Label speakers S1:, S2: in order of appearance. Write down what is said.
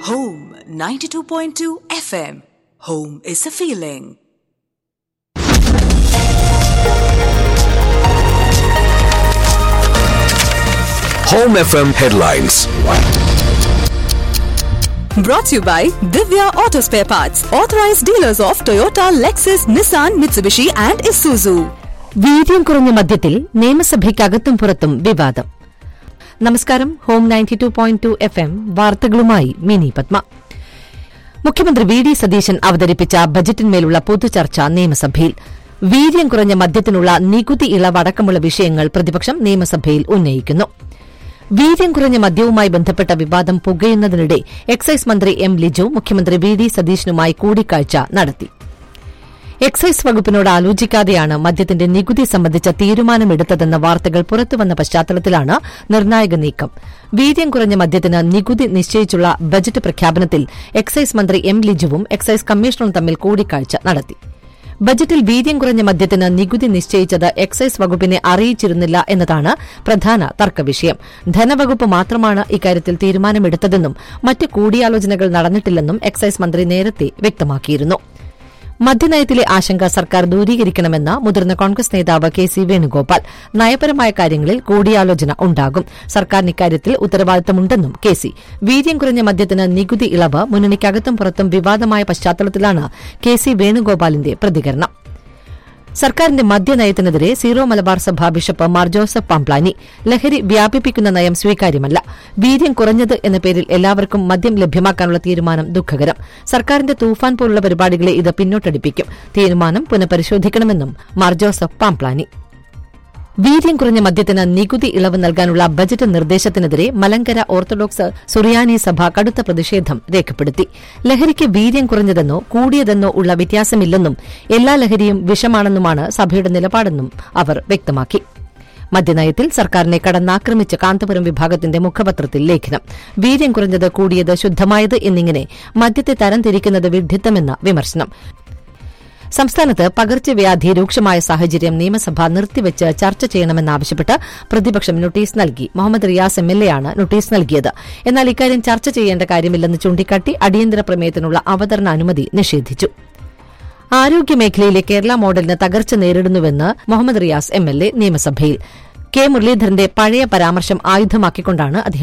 S1: Home 92.2 FM. Home is a feeling.
S2: Home FM headlines.
S1: Brought to you by Divya Auto Spare Parts, authorized dealers of Toyota, Lexus, Nissan, Mitsubishi, and Isuzu.
S3: വീര്യം കുറഞ്ഞ മദ്യത്തിൽ നിയമസഭയ്ക്കകത്തും പുറത്തും വിവാദം നമസ്കാരം home ninety two point two F M വാർത്തകളുമായി മിനി പത്മ മുഖ്യമന്ത്രി V D Satheesan അവതരിപ്പിച്ച ബജറ്റിന്മേലുള്ള പൊതുചർച്ച നിയമസഭയിൽ വീര്യം കുറഞ്ഞ മദ്യത്തിനുള്ള നികുതി ഇളവടക്കമുള്ള വിഷയങ്ങൾ പ്രതിപക്ഷം നിയമസഭയിൽ ഉന്നയിക്കുന്നു വീര്യം കുറഞ്ഞ മദ്യവുമായി ബന്ധപ്പെട്ട വിവാദം പുകയുന്നതിനിടെ എക്സൈസ് മന്ത്രി എം ലിജു മുഖ്യമന്ത്രി വി ഡി സതീശനുമായി കൂടിക്കാഴ്ച നടത്തി എക്സൈസ് വകുപ്പിനോട് ആലോചിക്കാതെയാണ് മദ്യത്തിന്റെ നികുതി സംബന്ധിച്ച തീരുമാനമെടുത്തതെന്ന വാർത്തകൾ പുറത്തുവന്ന പശ്ചാത്തലത്തിലാണ് നിർണായക നീക്കം വീര്യം കുറഞ്ഞ മദ്യത്തിന് നികുതി നിശ്ചയിച്ചുള്ള ബജറ്റ് പ്രഖ്യാപനത്തിൽ എക്സൈസ് മന്ത്രി എം ലിജുവും എക്സൈസ് കമ്മീഷണറും തമ്മിൽ കൂടിക്കാഴ്ച നടത്തി ബജറ്റിൽ വീര്യം കുറഞ്ഞ മദ്യത്തിന് നികുതി നിശ്ചയിച്ചത് എക്സൈസ് വകുപ്പിനെ അറിയിച്ചിരുന്നില്ല എന്നതാണ് പ്രധാന തർക്കവിഷയം ധനവകുപ്പ് മാത്രമാണ് ഇക്കാര്യത്തിൽ തീരുമാനമെടുത്തതെന്നും മറ്റ് കൂടിയാലോചനകൾ നടന്നിട്ടില്ലെന്നും എക്സൈസ് മന്ത്രി നേരത്തെ വ്യക്തമാക്കിയിരുന്നു മദ്യനയത്തിലെ ആശങ്ക സർക്കാർ ദൂരീകരിക്കണമെന്ന മുതിർന്ന കോൺഗ്രസ് നേതാവ് കെ സി വേണുഗോപാൽ നയപരമായ കാര്യങ്ങളിൽ കൂടിയാലോചന ഉണ്ടാകും സർക്കാരിന് ഇക്കാര്യത്തിൽ ഉത്തരവാദിത്തമുണ്ടെന്നും കെ സി വീര്യം കുറഞ്ഞ മദ്യത്തിന് നികുതി ഇളവ് മുന്നണിക്കകത്തും പുറത്തും വിവാദമായ പശ്ചാത്തലത്തിലാണ് കെ സി വേണുഗോപാലിന്റെ പ്രതികരണം സർക്കാരിന്റെ മദ്യനയത്തിനെതിരെ സീറോ മലബാർ സഭ ബിഷപ്പ് മാർ ജോസഫ് പാംപ്ലാനി ലഹരി വ്യാപിപ്പിക്കുന്ന നയം സ്വീകാര്യമല്ല വീര്യം കുറഞ്ഞത് എന്ന പേരിൽ എല്ലാവർക്കും മദ്യം ലഭ്യമാക്കാനുള്ള തീരുമാനം ദുഃഖകരം സർക്കാരിന്റെ തൂഫാൻ പോലുള്ള പരിപാടികളെ ഇത് പിന്നോട്ടടിപ്പിക്കും തീരുമാനം പുനഃപരിശോധിക്കണമെന്നും മാർ ജോസഫ് പാംപ്ലാനി വീര്യം കുറഞ്ഞ മദ്യത്തിന് നികുതി ഇളവ് നൽകാനുള്ള ബജറ്റ് നിർദ്ദേശത്തിനെതിരെ മലങ്കര ഓർത്തഡോക്സ് സുറിയാനി സഭ കടുത്ത പ്രതിഷേധം രേഖപ്പെടുത്തി ലഹരിക്ക് വീര്യം കുറഞ്ഞതെന്നോ കൂടിയതെന്നോ ഉള്ള വ്യത്യാസമില്ലെന്നും എല്ലാ ലഹരിയും വിഷമാണെന്നുമാണ് സഭയുടെ നിലപാടെന്നും അവർ വ്യക്തമാക്കി മദ്യനയത്തിൽ സർക്കാരിനെ കടന്നാക്രമിച്ച കാന്തപുരം വിഭാഗത്തിന്റെ മുഖപത്രത്തിൽ ലേഖനം വീര്യം കുറഞ്ഞത് കൂടിയത് ശുദ്ധമായത് എന്നിങ്ങനെ മദ്യത്തെ തരംതിരിക്കുന്നത് വിഡ്ഢിത്തമെന്ന വിമർശനം സംസ്ഥാനത്ത് പകർച്ചവ്യാധി രൂക്ഷമായ സാഹചര്യം നിയമസഭ നിർത്തിവെച്ച് ചർച്ച ചെയ്യണമെന്നാവശ്യപ്പെട്ട് പ്രതിപക്ഷം നോട്ടീസ് നൽകി Muhammad Riyas M L A ആണ് നോട്ടീസ് നൽകിയത് എന്നാൽ ഇക്കാര്യം ചർച്ച ചെയ്യേണ്ട കാര്യമില്ലെന്ന് ചൂണ്ടിക്കാട്ടി അടിയന്തര പ്രമേയത്തിനുള്ള അവതരണ അനുമതി നിഷേധിച്ചു ആരോഗ്യമേഖലയിലെ കേരള മോഡലിന് തകർച്ച നേരിടുന്നുവെന്ന് Muhammad Riyas M L A നിയമസഭയിൽ കെ മുരളീധരന്റെ പഴയ പരാമർശം ആയുധമാക്കിക്കൊണ്ടാണ് അദ്ദേഹം